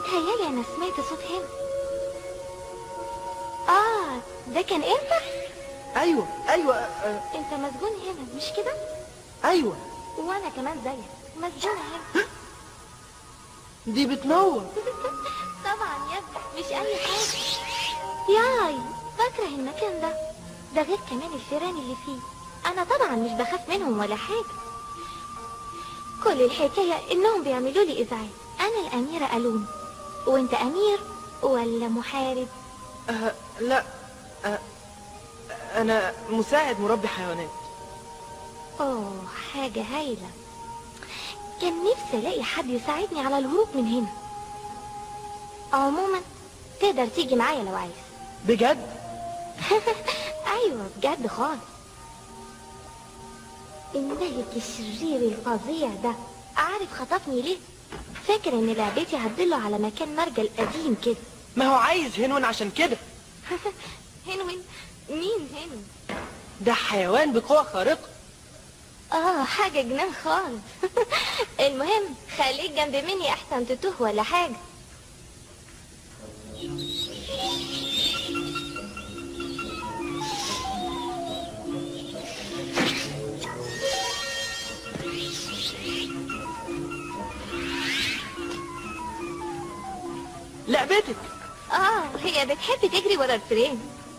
بيتهيالي انا سمعت صوت هنا اه ده كان انت ايوه ايوه آه، انت مسجون هنا مش كده ايوه وانا كمان زيك مسجونة هنا دي بتنور طبعا يا ابني مش اي حاجة ياي بكره المكان ده ده غير كمان الفيران اللي فيه انا طبعا مش بخاف منهم ولا حاجة كل الحكاية انهم بيعملوا لي ازعاج انا الاميرة الون وانت امير ولا محارب آه لا آه انا مساعد مربي حيوانات اوه حاجة هايلة كان نفسي الاقي حد يساعدني على الهروب من هنا عموما تقدر تيجي معايا لو عايز بجد ايوه بجد خالص الملك الشرير الفظيع ده عارف خطفني ليه فاكر ان لعبتي هتدله على مكان مرجل قديم كده ما هو عايز هنون عشان كده هنوين مين هنوين ده حيوان بقوة خارقة اه حاجة جنان خالص المهم خليك جنب مني احسن تتوه ولا حاجة لعبتك اه هي بتحب تجري ورا الفريم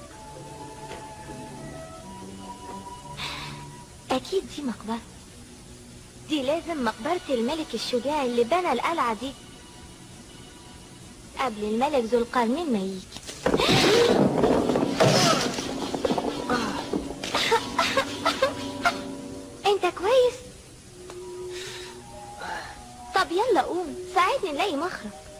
اكيد دي مقبرة دي لازم مقبرة الملك الشجاع اللي بنى القلعة دي قبل الملك ذو القرنين ما يجي انت كويس طب يلا قوم ساعدني نلاقي مخرج